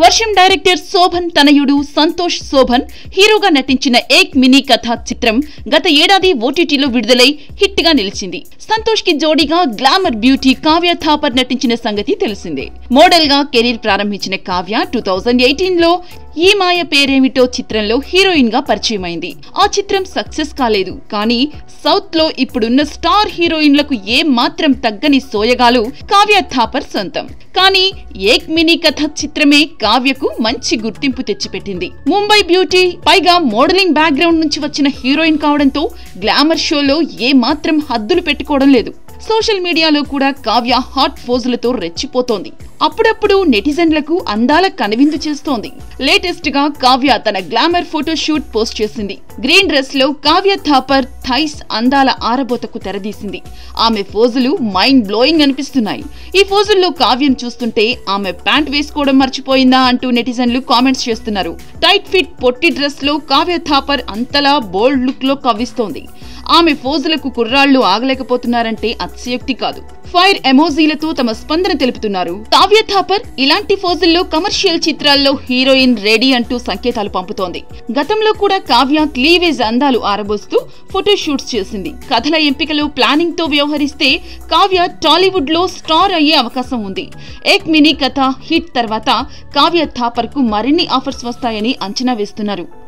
వర్షం డైరెక్టర్ శోభన్ తనయుడు సంతోష్ శోభన్ హీరోగా నటించిన ఏక్ మినీ కథ చిత్రం గత ఏడాది ఓటీటీలో విడుదలై హిట్ గా నిలిచింది సంతోష్ కి జోడీగా గ్లామర్ బ్యూటీ కావ్య థాపర్ నటించిన సంగతి తెలిసిందే మోడల్ గా కెరీర్ ప్రారంభించిన కావ్య టూ థౌజండ్ ఎయిటీన్ లో ఈ మాయ పేరేమిటో చిత్రంలో హీరోయిన్ గా పరిచయం అయింది ఆ చిత్రం సక్సెస్ కాలేదు కానీ సౌత్ లో ఇప్పుడున్న స్టార్ హీరోయిన్లకు ఏ మాత్రం తగ్గని సోయగాలు కావ్య థాపర్ సొంతం కానీ ఏక్ మినీ కథ చిత్రమే కావ్యకు మంచి గుర్తింపు తెచ్చిపెట్టింది ముంబై బ్యూటీ పైగా మోడలింగ్ బ్యాక్గ్రౌండ్ నుంచి వచ్చిన హీరోయిన్ కావడంతో గ్లామర్ షోలో ఏ మాత్రం హద్దులు పెట్టుకోవడం లేదు సోషల్ మీడియాలో కూడా కావ్య హాట్ పోజులతో రెచ్చిపోతోంది అప్పుడప్పుడు నెటిజన్లకు అందాల కనువిందు చేస్తోంది లేటెస్ట్ గా కావ్య తన గ్లామర్ ఫోటో షూట్ పోస్ట్ చేసింది గ్రీన్ డ్రెస్ లో కావ్య థాపర్ థైస్ అందాల ఆరబోతకు తెరదీసింది ఆమె ఫోజులు మైండ్ బ్లోయింగ్ అనిపిస్తున్నాయి ఈ ఫోజుల్లో కావ్యం చూస్తుంటే ఆమె ప్యాంట్ వేసుకోవడం మర్చిపోయిందా అంటూ నెటిజన్లు కామెంట్స్ చేస్తున్నారు టైట్ ఫిట్ పొట్టి డ్రెస్ లో కావ్య థాపర్ అంతలా బోల్డ్ లుక్ లో కవ్విస్తోంది ఆమె ఫోజులకు కుర్రాళ్లు ఆగలేకపోతున్నారంటే అతిశయోక్తి కాదు ఫైర్ ఎమోజీలతో తమ స్పందన తెలుపుతున్నారు కావ్య థాపర్ ఇలాంటి ఫోజుల్లో కమర్షియల్ చిత్రాల్లో హీరోయిన్ రెడీ అంటూ సంకేతాలు పంపుతోంది గతంలో కూడా కావ్య క్లీవేజ్ అందాలు ఆరబోస్తూ ఫోటో షూట్స్ చేసింది కథల ఎంపికలో ప్లానింగ్ తో వ్యవహరిస్తే కావ్య టాలీవుడ్ లో స్టార్ అయ్యే అవకాశం ఉంది ఏక్ మినీ కథ హిట్ తర్వాత కావ్య థాపర్ కు మరిన్ని ఆఫర్స్ వస్తాయని అంచనా వేస్తున్నారు